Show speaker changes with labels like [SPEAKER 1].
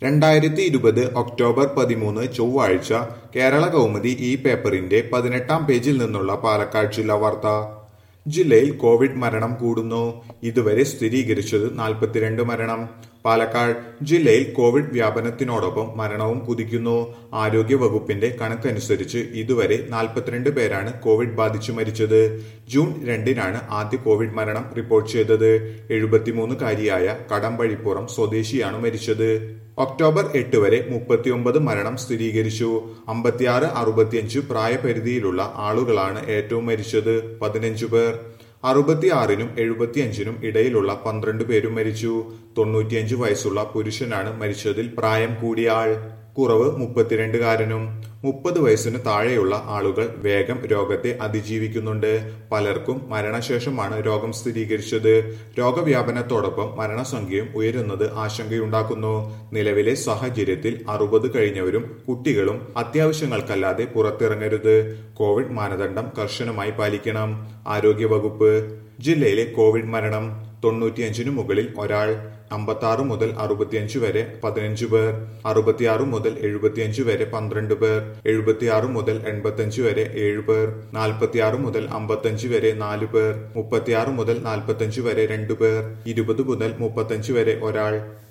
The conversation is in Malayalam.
[SPEAKER 1] രണ്ടായിരത്തി ഇരുപത് ഒക്ടോബർ പതിമൂന്ന് ചൊവ്വാഴ്ച കേരള കൗമുദി ഈ പേപ്പറിന്റെ പതിനെട്ടാം പേജിൽ നിന്നുള്ള പാലക്കാട് ജില്ലാ വാർത്ത ജില്ലയിൽ കോവിഡ് മരണം കൂടുന്നു ഇതുവരെ സ്ഥിരീകരിച്ചത് നാൽപ്പത്തിരണ്ട് മരണം പാലക്കാട് ജില്ലയിൽ കോവിഡ് വ്യാപനത്തിനോടൊപ്പം മരണവും കുതിക്കുന്നു ആരോഗ്യ വകുപ്പിന്റെ കണക്കനുസരിച്ച് ഇതുവരെ നാൽപ്പത്തിരണ്ട് പേരാണ് കോവിഡ് ബാധിച്ചു മരിച്ചത് ജൂൺ രണ്ടിനാണ് ആദ്യ കോവിഡ് മരണം റിപ്പോർട്ട് ചെയ്തത് എഴുപത്തിമൂന്നുകാരിയായ കടമ്പഴിപ്പുറം സ്വദേശിയാണ് മരിച്ചത് ഒക്ടോബർ എട്ട് വരെ മുപ്പത്തിയൊമ്പത് മരണം സ്ഥിരീകരിച്ചു അമ്പത്തിയാറ് അറുപത്തിയഞ്ച് പ്രായപരിധിയിലുള്ള ആളുകളാണ് ഏറ്റവും മരിച്ചത് പതിനഞ്ചു പേർ അറുപത്തിയാറിനും എഴുപത്തിയഞ്ചിനും ഇടയിലുള്ള പന്ത്രണ്ട് പേരും മരിച്ചു തൊണ്ണൂറ്റിയഞ്ച് വയസ്സുള്ള പുരുഷനാണ് മരിച്ചതിൽ പ്രായം കൂടിയ ആൾ കുറവ് മുപ്പത്തിരണ്ടുകാരനും മുപ്പത് വയസ്സിന് താഴെയുള്ള ആളുകൾ വേഗം രോഗത്തെ അതിജീവിക്കുന്നുണ്ട് പലർക്കും മരണശേഷമാണ് രോഗം സ്ഥിരീകരിച്ചത് രോഗവ്യാപനത്തോടൊപ്പം മരണസംഖ്യയും ഉയരുന്നത് ആശങ്കയുണ്ടാക്കുന്നു നിലവിലെ സാഹചര്യത്തിൽ അറുപത് കഴിഞ്ഞവരും കുട്ടികളും അത്യാവശ്യങ്ങൾക്കല്ലാതെ പുറത്തിറങ്ങരുത് കോവിഡ് മാനദണ്ഡം കർശനമായി പാലിക്കണം ആരോഗ്യവകുപ്പ് ജില്ലയിലെ കോവിഡ് മരണം തൊണ്ണൂറ്റിയഞ്ചിനു മുകളിൽ ഒരാൾ അമ്പത്തി മുതൽ അറുപത്തിയഞ്ച് വരെ പതിനഞ്ച് പേർ അറുപത്തിയാറ് മുതൽ എഴുപത്തിയഞ്ച് വരെ പന്ത്രണ്ട് പേർ എഴുപത്തിയാറ് മുതൽ എൺപത്തിയഞ്ച് വരെ ഏഴ് പേർ നാൽപ്പത്തിയാറ് മുതൽ അമ്പത്തഞ്ച് വരെ നാല് പേർ മുപ്പത്തിയാറ് മുതൽ നാൽപ്പത്തഞ്ച് വരെ രണ്ടു പേർ ഇരുപത് മുതൽ മുപ്പത്തഞ്ച് വരെ ഒരാൾ